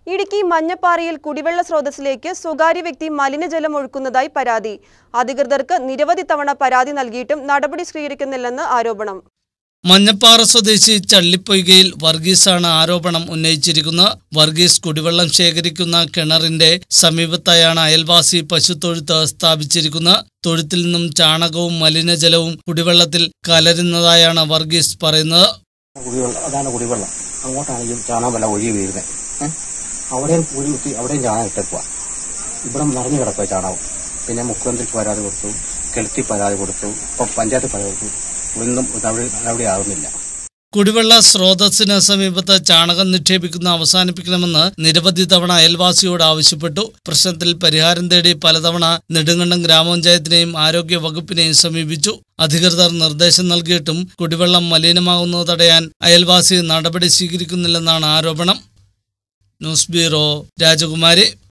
ഇടുക്കി മഞ്ഞപ്പാറയിൽ കുടിവെള്ള സ്രോതസ്സിലേക്ക് സ്വകാര്യ വ്യക്തി മലിനജലം ഒഴുക്കുന്നതായി പരാതി അധികൃതർക്ക് നിരവധി തവണ പരാതി നൽകിയിട്ടും നടപടി സ്വീകരിക്കുന്നില്ലെന്ന് ആരോപണം മഞ്ഞപ്പാറ സ്വദേശി ചള്ളിപ്പൊയ്കയിൽ വർഗീസാണ് ആരോപണം ഉന്നയിച്ചിരിക്കുന്നത് വർഗീസ് കുടിവെള്ളം ശേഖരിക്കുന്ന കിണറിന്റെ സമീപത്തായാണ് അയൽവാസി പശുത്തൊഴുത്ത് സ്ഥാപിച്ചിരിക്കുന്നത് തൊഴുത്തിൽ നിന്നും ചാണകവും മലിനജലവും കുടിവെള്ളത്തിൽ കലരുന്നതായാണ് വർഗീസ് പറയുന്നത് കുടിവെള്ളം അതാണ് കുടിവെള്ളം അങ്ങോട്ടാണ് ഈ ചാണകം വെള്ളം ഒഴുകി വീഴുന്നത് അവിടെയും കുഴി കുത്തി അവിടെയും ചാണകം ഇട്ടേക്കുക ഇവിടെ നിറഞ്ഞു കിടക്കുക ചാണകം പിന്നെ മുഖ്യമന്ത്രിക്ക് പരാതി കൊടുത്തു കെളുത്തി പരാതി കൊടുത്തു ഇപ്പം പഞ്ചായത്ത് പരാതി കൊടുത്തു ഇവിടുന്നും നടപടി നടപടി ആകുന്നില്ല കുടിവെള്ള സ്രോതസ്സിന് സമീപത്ത് ചാണകം നിക്ഷേപിക്കുന്ന അവസാനിപ്പിക്കണമെന്ന് നിരവധി തവണ അയൽവാസിയോട് ആവശ്യപ്പെട്ടു പ്രശ്നത്തിൽ പരിഹാരം തേടി പലതവണ നെടുങ്കണ്ടം ഗ്രാമപഞ്ചായത്തിനെയും ആരോഗ്യ വകുപ്പിനെയും സമീപിച്ചു അധികൃതർ നിർദ്ദേശം നൽകിയിട്ടും കുടിവെള്ളം മലിനമാകുന്നത് തടയാൻ അയൽവാസി നടപടി സ്വീകരിക്കുന്നില്ലെന്നാണ് ആരോപണം ന്യൂസ് ബ്യൂറോ രാജകുമാരി